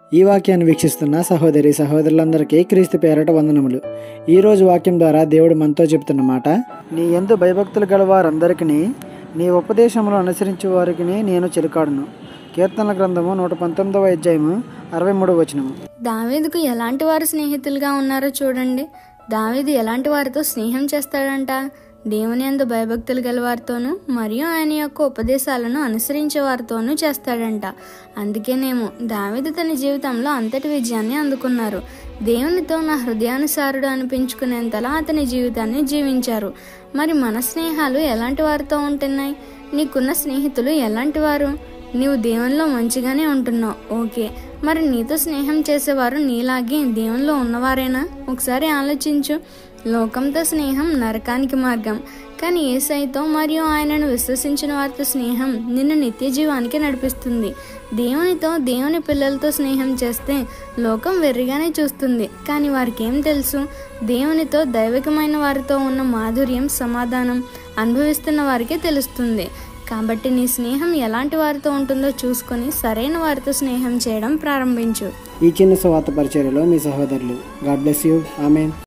ఈ వాక్యాన్ని వీక్షిస్తున్న సహోదరి సహోదరులందరికీ క్రీస్తు పేరట వందనములు ఈరోజు వాక్యం ద్వారా దేవుడు మనతో చెప్తున్న మాట నీ ఎందు భయభక్తులు గల వారందరికీ నీ ఉపదేశములు అనుసరించే వారికి నేను చిరుకాడును కీర్తనల గ్రంథము నూట పంతొమ్మిదవ అధ్యాయము అరవై మూడవ వచనము దావీదుకు ఎలాంటి వారు స్నేహితులుగా ఉన్నారో చూడండి దావీదు ఎలాంటి వారితో స్నేహం చేస్తాడంట దేవుని యందు భయభక్తులు గల వారితోనూ మరియు ఆయన యొక్క ఉపదేశాలను అనుసరించే వారితోనూ చేస్తాడంట అందుకేనేమో దావీదు తన జీవితంలో అంతటి విజయాన్ని అందుకున్నారు దేవునితో నా హృదయానుసారుడు అనిపించుకునేంతలా అతని జీవితాన్ని జీవించారు మరి మన స్నేహాలు ఎలాంటి వారితో ఉంటున్నాయి నీకున్న స్నేహితులు ఎలాంటి వారు నీవు దేవునిలో మంచిగానే ఉంటున్నావు ఓకే మరి నీతో స్నేహం చేసేవారు నీలాగే దేవునిలో ఉన్నవారేనా ఒకసారి ఆలోచించు లోకంతో స్నేహం నరకానికి మార్గం కానీ ఏసైతో మరియు ఆయనను విశ్వసించిన వారితో స్నేహం నిన్ను నిత్య జీవానికి నడిపిస్తుంది దేవునితో దేవుని పిల్లలతో స్నేహం చేస్తే లోకం వెర్రిగానే చూస్తుంది కానీ వారికి ఏం తెలుసు దేవునితో దైవికమైన వారితో ఉన్న మాధుర్యం సమాధానం అనుభవిస్తున్న వారికే తెలుస్తుంది కాబట్టి నీ స్నేహం ఎలాంటి వారితో ఉంటుందో చూసుకొని సరైన వారితో స్నేహం చేయడం ప్రారంభించు ఈ చిన్న స్వాత పరిచర్యలో మీ సహోదరులు గాడ్ బ్లెస్ యూ ఆమెన్